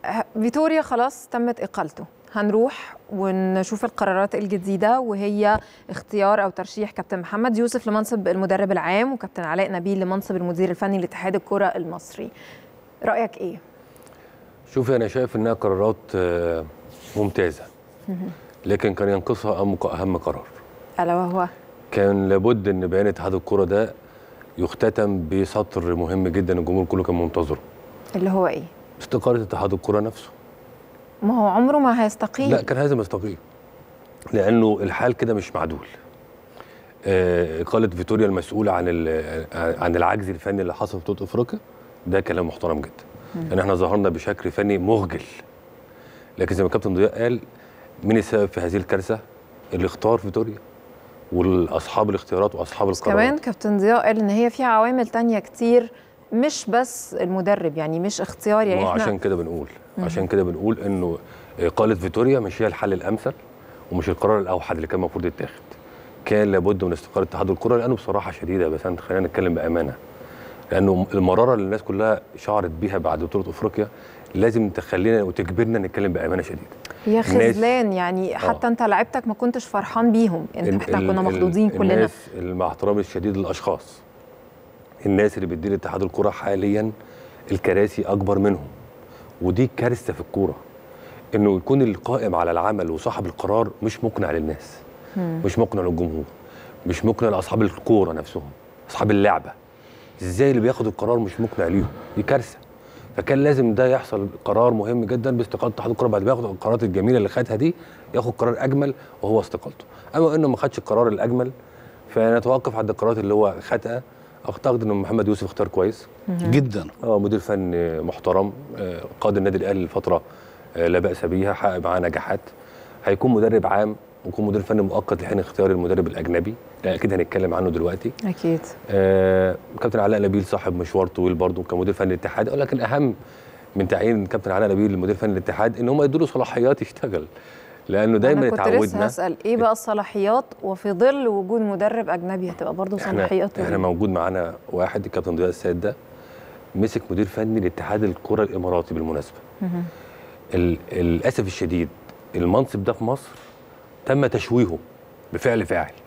فيتوريا خلاص تمت اقالته هنروح ونشوف القرارات الجديدة وهي اختيار أو ترشيح كابتن محمد يوسف لمنصب المدرب العام وكابتن علاء نبيل لمنصب المدير الفني لاتحاد الكرة المصري رأيك إيه؟ شوفي أنا شايف إنها قرارات آه، ممتازة لكن كان ينقصها أهم أهم قرار ألا وهو كان لابد إن بيان اتحاد الكرة ده يختتم بسطر مهم جدا الجمهور كله كان منتظره اللي هو إيه؟ استقالة اتحاد الكرة نفسه ما هو عمره ما هيستقيل لا كان لازم يستقيل لانه الحال كده مش معدول آه، اقاله فيتوريا المسؤوله عن ال- عن العجز الفني اللي حصل في بطوله افريقيا ده كلام محترم جدا لان احنا ظهرنا بشكل فني مخجل لكن زي ما كابتن ضياء قال مين السبب في هذه الكارثه اللي اختار فيتوريا والاصحاب الاختيارات واصحاب بس القرارات كمان كابتن ضياء قال إن هي في عوامل تانية كتير مش بس المدرب يعني مش اختيار يعني ما احنا عشان كده بنقول عشان كده بنقول انه اقاله فيتوريا مش هي الحل الامثل ومش القرار الاوحد اللي كان المفروض يتاخد كان لابد من استقاله اتحاد الكره لانه بصراحه شديده بس أنت خلينا نتكلم بامانه لانه المراره اللي الناس كلها شعرت بيها بعد بطوله افريقيا لازم تخلينا وتجبرنا نتكلم بامانه شديده هي الناس- خذلان يعني حتى انت لعيبتك ما كنتش فرحان بيهم انت ال- احنا ال- كنا ال- مخضوضين كلنا الناس اللي مع احترامي الشديد للاشخاص الناس اللي بتدير اتحاد الكره حاليا الكراسي اكبر منهم ودي كارثه في الكوره انه يكون القائم على العمل وصاحب القرار مش مقنع للناس مش مقنع للجمهور مش مقنع لاصحاب الكوره نفسهم اصحاب اللعبه ازاي اللي بياخد القرار مش مقنع ليهم دي كارثه فكان لازم ده يحصل قرار مهم جدا باستقاله اتحاد الكره بعد ما ياخد القرارات الجميله اللي خدها دي ياخد قرار اجمل وهو استقالته اما انه ما خدش القرار الاجمل فنتوقف عند القرارات اللي هو خدها اعتقد ان محمد يوسف اختار كويس جدا اه مدير فني محترم آه، قاد النادي الاهلي لفتره آه، لا باس بيها حقق معاه نجاحات هيكون مدرب عام ويكون مدير فني مؤقت لحين اختيار المدرب الاجنبي لا اكيد هنتكلم عنه دلوقتي اكيد آه، كابتن علاء نبيل صاحب مشوار طويل برضه كمدير فني الاتحاد ولكن اهم من تعيين كابتن علاء نبيل لمدير فني الاتحاد ان هم يدوا له صلاحيات يشتغل لانه دايما انا كنت لسه اتعودنا هسال ايه بقى الصلاحيات وفي ظل وجود مدرب اجنبي هتبقى برضه احنا صلاحياته احنا إيه؟ موجود معانا واحد الكابتن ضياء السيد ده مسك مدير فني لاتحاد الكره الاماراتي بالمناسبه ال- للاسف الشديد المنصب ده في مصر تم تشويهه بفعل فاعل